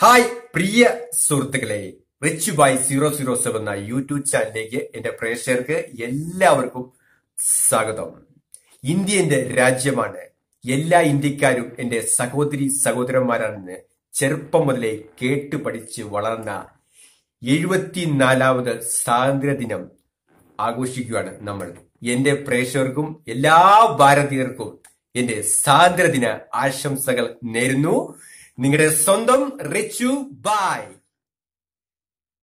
hi പ്രിയ സുഹൃത്തുക്കളെ rich by zero zero seven എന്ന യൂട്യൂബ് ചാനലിലേക്ക് എന്റെ പ്രേക്ഷകർക്ക് എല്ലാവർക്കും സ്വാഗതം ഇന്ത്യ എന്റെ രാജ്യമാണ് എല്ലാ ഇന്ത്യക്കാരും എന്റെ സഹോദരി സഹോദരന്മാരാണെന്ന് ചെറുപ്പം മുതലേ കേട്ട് പഠിച്ച് വളർന്ന എഴുപത്തിനാലാമത് സ്വാതന്ത്ര്യ ദിനം ആഘോഷിക്കുകയാണ് നമ്മൾ എന്റെ പ്രേക്ഷകർക്കും എല്ലാ ഭാരതീയർക്കും എന്റെ സ്വാതന്ത്ര്യദിന ആശംസകൾ നേരുന്നു നിങ്ങളുടെ സ്വന്തം റിച്ചു ബായ്